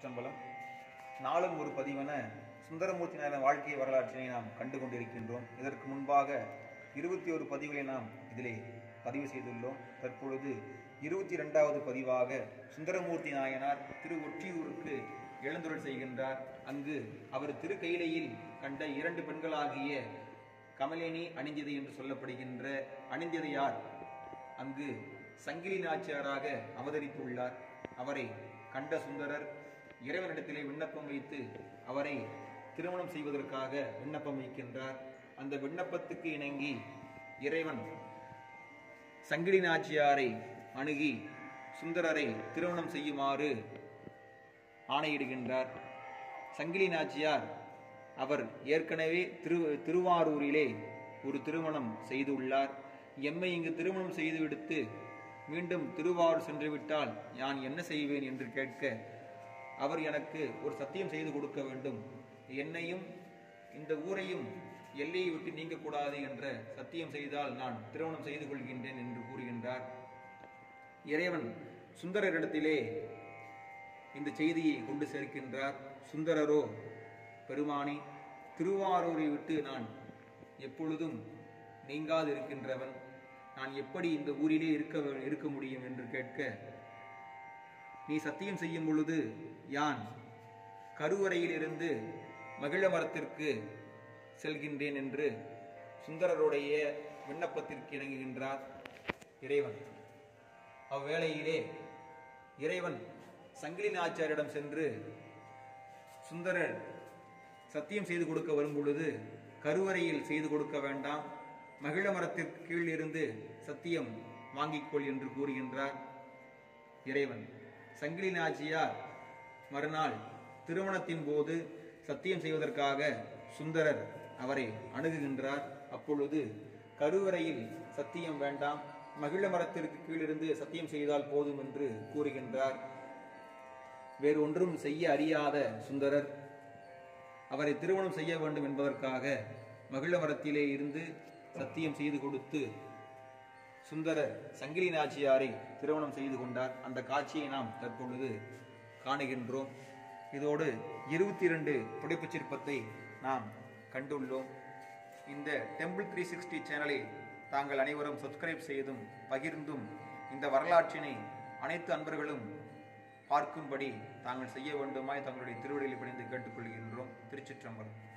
திருச்சிற்றம்பலம் நாளும் ஒரு பதிவென சுந்தரமூர்த்தி நாயன வாழ்க்கை வரலாற்றினை நாம் கண்டு கொண்டிருக்கின்றோம் இதற்கு முன்பாக இருபத்தி ஒரு பதிவுகளை நாம் இதிலே பதிவு செய்துள்ளோம் தற்பொழுது இருபத்தி இரண்டாவது பதிவாக சுந்தரமூர்த்தி நாயனார் திரு ஒற்றியூருக்கு எழுந்துருள் செய்கின்றார் அங்கு அவர் திருக்கையிலையில் கண்ட இரண்டு பெண்களாகிய கமலினி அணிஞ்சது என்று சொல்லப்படுகின்ற அணிந்தது யார் அங்கு சங்கிலி நாச்சியாராக அவதரித்துள்ளார் அவரை கண்ட சுந்தரர் இறைவனிடத்திலே விண்ணப்பம் வைத்து அவரை திருமணம் செய்வதற்காக விண்ணப்பம் வைக்கின்றார் அந்த விண்ணப்பத்துக்கு இணங்கி இறைவன் சங்கிலி நாச்சியாரை அணுகி சுந்தரரை திருமணம் செய்யுமாறு ஆணையிடுகின்றார் சங்கிலி நாச்சியார் அவர் ஏற்கனவே திரு திருவாரூரிலே ஒரு திருமணம் செய்துள்ளார் எம்மை இங்கு திருமணம் செய்துவிடுத்து மீண்டும் திருவாரூர் சென்று விட்டால் நான் என்ன செய்வேன் என்று கேட்க அவர் எனக்கு ஒரு சத்தியம் செய்து கொடுக்க வேண்டும் என்னையும் இந்த ஊரையும் எல்லையை விட்டு நீங்கக்கூடாது என்ற சத்தியம் செய்தால் நான் திருமணம் செய்து கொள்கின்றேன் என்று கூறுகின்றார் இறைவன் சுந்தரரிடத்திலே இந்த செய்தியை கொண்டு சேர்க்கின்றார் சுந்தரரோ பெருமானி திருவாரூரை விட்டு நான் எப்பொழுதும் நீங்காது இருக்கின்றவன் நான் எப்படி இந்த ஊரிலே இருக்க வே- இருக்க முடியும் என்று கேட்க நீ சத்தியம் செய்யும் பொழுது யான் கருவறையிலிருந்து மகிழ மரத்திற்கு செல்கின்றேன் என்று சுந்தரருடைய விண்ணப்பத்திற்கு இணங்குகின்றார் இறைவன் அவ்வேளையிலே இறைவன் சங்கிலி நாச்சாரியிடம் சென்று சுந்தரர் சத்தியம் செய்து கொடுக்க வரும் பொழுது கருவறையில் செய்து கொடுக்க வேண்டாம் மகிழ மரத்திற்கு கீழ் இருந்து சத்தியம் வாங்கிக்கொள் என்று கூறுகின்றார் இறைவன் சங்கிலி நாச்சியார் மறுநாள் திருமணத்தின் போது சத்தியம் செய்வதற்காக சுந்தரர் அவரை அணுகுகின்றார் அப்பொழுது கருவறையில் சத்தியம் வேண்டாம் மகிழ மரத்திற்கு கீழிருந்து சத்தியம் செய்தால் போதும் என்று கூறுகின்றார் வேறு ஒன்றும் செய்ய அறியாத சுந்தரர் அவரை திருமணம் செய்ய வேண்டும் என்பதற்காக மகிழ மரத்திலே இருந்து சத்தியம் செய்து கொடுத்து சுந்தரர் சங்கிலி நாச்சியாரை திருமணம் செய்து கொண்டார் அந்த காட்சியை நாம் தற்பொழுது காணுகின்றோம் இதோடு இருபத்தி இரண்டு புடைப்புச் சிற்பத்தை நாம் கண்டுள்ளோம் இந்த டெம்பிள் த்ரீ சிக்ஸ்டி சேனலை தாங்கள் அனைவரும் சப்ஸ்கிரைப் செய்தும் பகிர்ந்தும் இந்த வரலாற்றினை அனைத்து அன்பர்களும் பார்க்கும்படி தாங்கள் செய்ய வேண்டுமாய் தங்களுடைய திருவடியில் பணிந்து கேட்டுக்கொள்கின்றோம் திருச்சிற்றம்பலம்